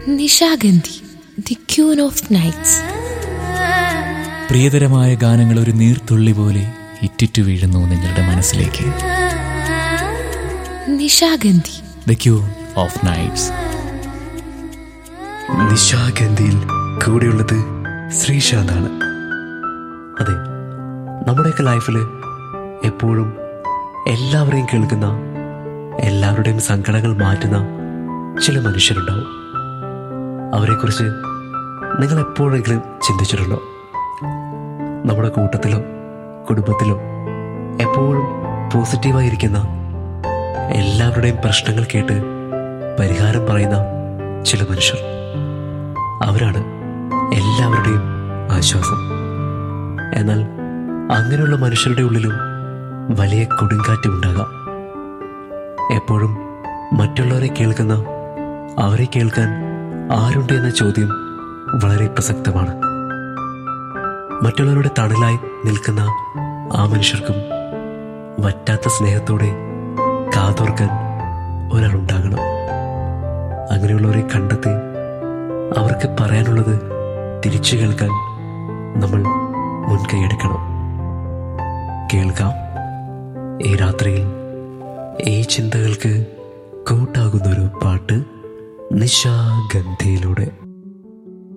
Nishagandhi the queen of nights പ്രിയതരമായ ഗാനങ്ങൾ ഒരു നീർത്തുള്ളി പോലെ ഇറ്റിറ്റു വീഴുന്നു നിങ്ങളുടെ മനസ്സിലേക്ക് Nishagandhi the queen of nights നിശാഗന്ധിയിൽ കൂടെയുള്ളത് ശ്രീശാന്താണ് അതെ നമ്മുടെയൊക്കെ ലൈഫിൽ എപ്പോഴും എല്ലാവരെയും കേൾക്കുന്ന എല്ലാവരുടെയും സങ്കടങ്ങൾ മാറ്റുന്ന ചില മനുഷ്യരുണ്ടാവും അവരെക്കുറിച്ച് നിങ്ങൾ എപ്പോഴെങ്കിലും ചിന്തിച്ചിട്ടുണ്ടോ നമ്മുടെ കൂട്ടത്തിലോ കുടുംബത്തിലോ എപ്പോഴും പോസിറ്റീവായിരിക്കുന്ന എല്ലാവരുടെയും പ്രശ്നങ്ങൾ കേട്ട് പരിഹാരം പറയുന്ന ചില മനുഷ്യർ അവരാണ് എല്ലാവരുടെയും ആശ്വാസം എന്നാൽ അങ്ങനെയുള്ള മനുഷ്യരുടെ ഉള്ളിലും വലിയ കൊടുങ്കാറ്റ് ഉണ്ടാകാം എപ്പോഴും മറ്റുള്ളവരെ കേൾക്കുന്ന അവരെ കേൾക്കാൻ ആരുണ്ട് എന്ന ചോദ്യം വളരെ പ്രസക്തമാണ് മറ്റുള്ളവരുടെ തണലായി നിൽക്കുന്ന ആ മനുഷ്യർക്കും വറ്റാത്ത സ്നേഹത്തോടെ കാതോർക്കാൻ ഒരാളുണ്ടാകണം അങ്ങനെയുള്ളവരെ കണ്ടെത്തി അവർക്ക് പറയാനുള്ളത് തിരിച്ചു കേൾക്കാൻ നമ്മൾ മുൻകൈയെടുക്കണം കേൾക്കാം ഈ രാത്രിയിൽ ഈ ചിന്തകൾക്ക് കൂട്ടാകുന്നൊരു പാട്ട് നിശാഗന്ധിയിലൂടെ